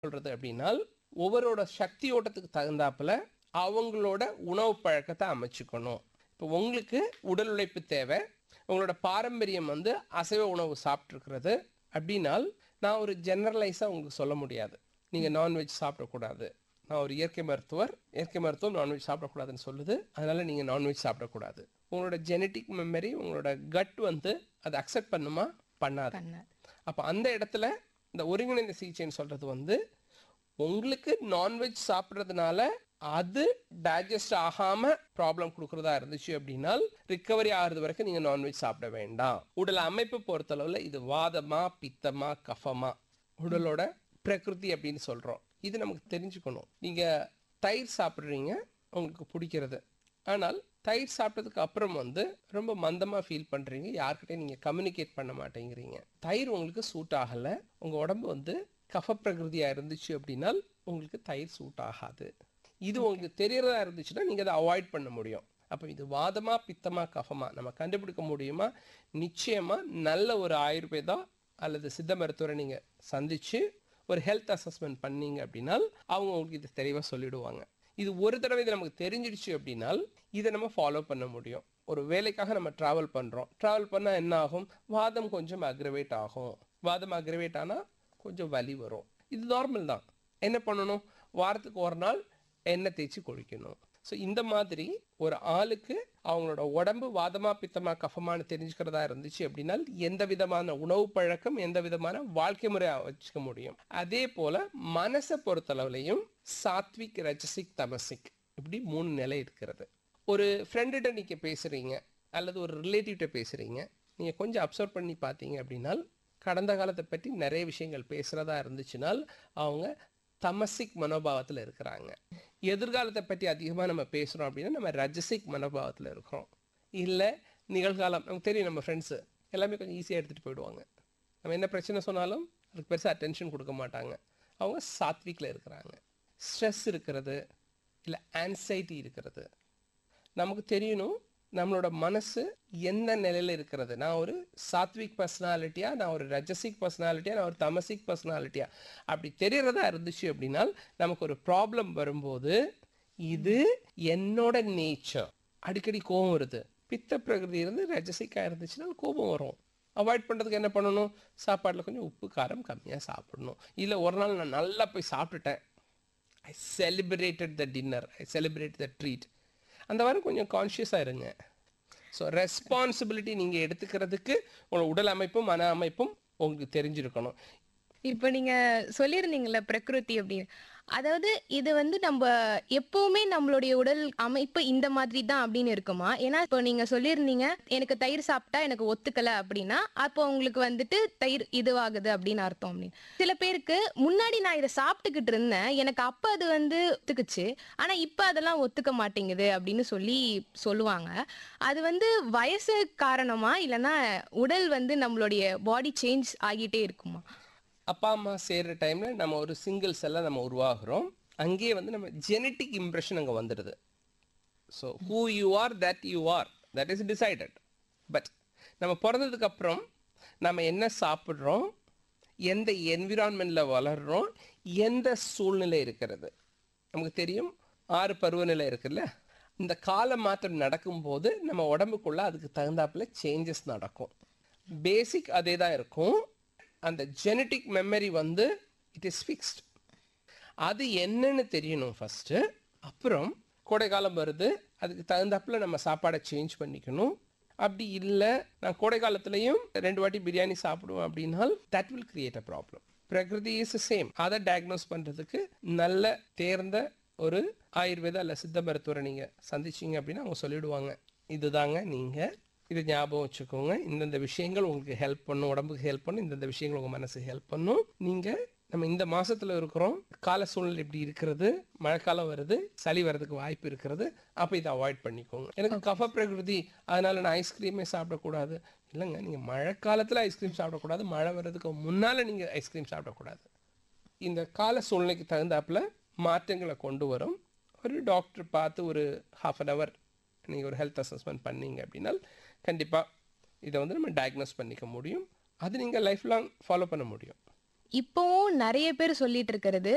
சொல்றது அப்படின்னால் ஒவ்வொருவரோட சக்தி ஓட்டத்துக்கு தகுந்தாப்புல அவங்களோட உணவு பழக்கத்தை அமைச்சுக்கணும் இப்போ உங்களுக்கு உடல் உழைப்பு தேவை உங்களோட பாரம்பரியம் வந்து அசைவ உணவு சாப்பிட்ருக்கிறது அப்படின்னால் நான் ஒரு ஜெனரலைஸாக உங்களுக்கு சொல்ல முடியாது நீங்கள் நான்வெஜ் சாப்பிடக்கூடாது நான் ஒரு இயற்கை மருத்துவர் இயற்கை மருத்துவம் நான்வெஜ் சாப்பிடக்கூடாதுன்னு சொல்லுது அதனால நீங்கள் நான்வெஜ் சாப்பிடக்கூடாது உங்களோட ஜெனட்டிக் மெமரி உங்களோட கட் வந்து அதை அக்செப்ட் பண்ணுமா பண்ணாது பண்ணாது அப்போ அந்த இடத்துல இந்த ஒருங்கிணைந்த சிகிச்சைன்னு சொல்கிறது வந்து உங்களுக்கு நான்வெஜ் சாப்பிட்றதுனால அது டைஜஸ்ட் ஆகாமல் ப்ராப்ளம் கொடுக்குறதா இருந்துச்சு அப்படின்னா ரிக்கவரி ஆகிறது வரைக்கும் நீங்கள் நான்வெஜ் சாப்பிட வேண்டாம் உடல் அமைப்பு பொறுத்தளவில் இது வாதமா பித்தமா கஃபமா உடலோட பிரகிருதி அப்படின்னு சொல்கிறோம் இது நமக்கு தெரிஞ்சுக்கணும் நீங்கள் தயிர் சாப்பிட்றீங்க உங்களுக்கு பிடிக்கிறது ஆனால் தயிர் சாப்பிட்டதுக்கு அப்புறம் வந்து ரொம்ப மந்தமாக ஃபீல் பண்ணுறீங்க யார்கிட்டயும் நீங்கள் கம்யூனிகேட் பண்ண மாட்டேங்கிறீங்க தயிர் உங்களுக்கு சூட் ஆகலை உங்கள் உடம்பு வந்து கஃப பிரகிருதியாக இருந்துச்சு அப்படின்னால் உங்களுக்கு தயிர் சூட் ஆகாது இது உங்களுக்கு தெரியறதா இருந்துச்சுன்னா நீங்கள் அதை அவாய்ட் பண்ண முடியும் அப்போ இது வாதமா பித்தமா கஃபமா நம்ம கண்டுபிடிக்க முடியுமா நிச்சயமா நல்ல ஒரு ஆயுர்வேதா அல்லது சித்த மருத்துவரை நீங்கள் சந்திச்சு ஒரு ஹெல்த் அசஸ்மெண்ட் பண்ணீங்க அப்படின்னால் அவங்க உங்களுக்கு இது தெளிவாக சொல்லிடுவாங்க இது ஒரு தடவை இது நமக்கு தெரிஞ்சிடுச்சு அப்படின்னால் இதை நம்ம ஃபாலோ பண்ண முடியும் ஒரு வேலைக்காக நம்ம ட்ராவல் பண்ணுறோம் ட்ராவல் பண்ணால் என்ன ஆகும் வாதம் கொஞ்சம் அக்ரவேட் ஆகும் வாதம் அக்ரவேட் ஆனால் கொஞ்சம் வலி வரும் இது நார்மல் தான் என்ன பண்ணணும் வாரத்துக்கு ஒரு நாள் எண்ணெய் தேய்ச்சி குளிக்கணும் ஸோ இந்த மாதிரி ஒரு ஆளுக்கு அவங்களோட உடம்பு வாதமா பித்தமா கஃபமானு தெரிஞ்சுக்கிறதா இருந்துச்சு அப்படின்னா எந்த விதமான உணவு பழக்கம் எந்த விதமான வாழ்க்கை முறை வச்சுக்க முடியும் அதே போல மனசை பொறுத்தளவுலையும் சாத்விக் ரஜசிக் தமசிக் இப்படி மூணு நிலை இருக்கிறது ஒரு ஃப்ரெண்டுகிட்ட நீங்கள் பேசுகிறீங்க அல்லது ஒரு ரிலேட்டிவ்கிட்ட பேசுகிறீங்க நீங்கள் கொஞ்சம் அப்சர்வ் பண்ணி பார்த்தீங்க அப்படின்னால் கடந்த காலத்தை பற்றி நிறைய விஷயங்கள் பேசுகிறதா இருந்துச்சுனால் அவங்க தமசிக் மனோபாவத்தில் இருக்கிறாங்க எதிர்காலத்தை பற்றி அதிகமாக நம்ம பேசுகிறோம் அப்படின்னா நம்ம ரஜசிக் மனோபாவத்தில் இருக்கிறோம் இல்லை நிகழ்காலம் நமக்கு தெரியும் நம்ம ஃப்ரெண்ட்ஸு எல்லாமே கொஞ்சம் ஈஸியாக எடுத்துகிட்டு போயிடுவாங்க நம்ம என்ன பிரச்சனை சொன்னாலும் அதுக்கு பெருசாக அட்டென்ஷன் கொடுக்க மாட்டாங்க அவங்க சாத்விக்கில் இருக்கிறாங்க ஸ்ட்ரெஸ் இருக்கிறது இல்லை ஆன்சைட்டி இருக்கிறது நமக்கு தெரியணும் நம்மளோட மனசு எந்த நிலையில் இருக்கிறது நான் ஒரு சாத்விக் பர்சனாலிட்டியா நான் ஒரு ரஜசிக் பர்சனாலிட்டியா நான் ஒரு தமசிக் பர்சனாலிட்டியா அப்படி தெரியறதா இருந்துச்சு அப்படின்னா நமக்கு ஒரு ப்ராப்ளம் வரும்போது இது என்னோட நேச்சர் அடிக்கடி கோபம் வருது பித்த பிரகிருதி இருந்து ரஜசிக்காக இருந்துச்சுன்னா கோபம் வரும் அவாய்ட் பண்ணுறதுக்கு என்ன பண்ணணும் சாப்பாட்டில் கொஞ்சம் உப்பு காரம் கம்மியாக சாப்பிடணும் இல்லை ஒரு நாள் நான் நல்லா போய் சாப்பிட்டுட்டேன் I celebrated the dinner I celebrate the treat அந்த மாதிரி கொஞ்சம் கான்ஷியஸாக இருங்க ஸோ ரெஸ்பான்சிபிலிட்டி நீங்கள் எடுத்துக்கிறதுக்கு உங்களோட உடல் அமைப்பும் மன அமைப்பும் உங்களுக்கு தெரிஞ்சிருக்கணும் இப்போ நீங்க சொல்லியிருந்தீங்கல்ல பிரகிருதி அப்படின்னு அதாவது இது வந்து நம்ம எப்பவுமே நம்மளுடைய உடல் அமைப்பு இந்த மாதிரி தான் அப்படின்னு இருக்குமா ஏன்னா இப்போ நீங்க சொல்லியிருந்தீங்க எனக்கு தயிர் சாப்பிட்டா எனக்கு ஒத்துக்கல அப்படின்னா அப்போ உங்களுக்கு வந்துட்டு தயிர் இதுவாகுது அப்படின்னு அர்த்தம் அப்படின்னு சில பேருக்கு முன்னாடி நான் இதை சாப்பிட்டுக்கிட்டு இருந்தேன் எனக்கு அப்ப அது வந்து ஒத்துக்குச்சு ஆனா இப்ப அதெல்லாம் ஒத்துக்க மாட்டேங்குது அப்படின்னு சொல்லி சொல்லுவாங்க அது வந்து வயசு காரணமா இல்லைன்னா உடல் வந்து நம்மளுடைய பாடி சேஞ்ச் ஆகிட்டே இருக்குமா அப்பா அம்மா சேர்ற டைமில் நம்ம ஒரு சிங்கிள் செல்லாக நம்ம உருவாகிறோம் அங்கேயே வந்து நம்ம ஜெனட்டிக் இம்ப்ரெஷன் அங்கே வந்துடுது so who you are that you are that is decided but நம்ம பிறந்ததுக்கு அப்புறம் நம்ம என்ன சாப்பிட்றோம் எந்த என்விரான்மெண்ட்டில் வளர்கிறோம் எந்த சூழ்நிலை இருக்கிறது நமக்கு தெரியும் ஆறு பருவநிலை இருக்குல்ல இந்த கால மாற்றம் நடக்கும்போது நம்ம உடம்புக்குள்ள அதுக்கு தகுந்தாப்புல சேஞ்சஸ் நடக்கும் பேசிக் அதே தான் இருக்கும் அந்த ஜெனட்டிக் மெமரி வந்து இட் இஸ் ஃபிக்ஸ்ட் அது என்னன்னு தெரியணும் ஃபஸ்ட்டு அப்புறம் கோடைக்காலம் வருது அதுக்கு தகுந்தாப்புல நம்ம சாப்பாடை சேஞ்ச் பண்ணிக்கணும் அப்படி இல்லை நான் கோடை காலத்துலையும் ரெண்டு வாட்டி பிரியாணி சாப்பிடுவேன் அப்படின்னால் that will create a problem பிரகிருதி இஸ் சேம் அதை டயக்னோஸ் பண்ணுறதுக்கு நல்ல தேர்ந்த ஒரு ஆயுர்வேத அல்ல சித்த மருத்துவரை நீங்கள் சந்திச்சிங்க அப்படின்னா அவங்க சொல்லிடுவாங்க இதுதாங்க நீங்கள் இதை ஞாபகம் வச்சுக்கோங்க இந்தந்த விஷயங்கள் உங்களுக்கு ஹெல்ப் பண்ணும் உடம்புக்கு ஹெல்ப் பண்ணும் இந்தந்த விஷயங்கள் உங்கள் மனசுக்கு ஹெல்ப் பண்ணும் நீங்கள் நம்ம இந்த மாசத்துல இருக்கிறோம் கால சூழ்நிலை இப்படி இருக்கிறது மழைக்காலம் வருது சளி வர்றதுக்கு வாய்ப்பு இருக்கிறது அப்போ இதை அவாய்ட் பண்ணிக்கோங்க எனக்கு கஃப பிரகிருதி அதனால நான் ஐஸ்கிரீமே சாப்பிடக்கூடாது இல்லைங்க நீங்கள் மழைக்காலத்தில் ஐஸ்கிரீம் சாப்பிடக்கூடாது மழை வர்றதுக்கு முன்னால் நீங்கள் ஐஸ்கிரீம் சாப்பிடக்கூடாது இந்த கால சூழ்நிலைக்கு தகுந்தாப்புல மாற்றங்களை கொண்டு வரும் ஒரு டாக்டர் பார்த்து ஒரு ஹாஃப் அன் ஹவர் நீங்கள் ஒரு ஹெல்த் அசஸ்மெண்ட் பண்ணீங்க அப்படின்னா கண்டிப்பாக இதை வந்து நம்ம டயக்னோஸ் பண்ணிக்க முடியும் அது நீங்கள் லைஃப் லாங் ஃபாலோ பண்ண முடியும் இப்போவும் நிறைய பேர் சொல்லிட்டு இருக்கிறது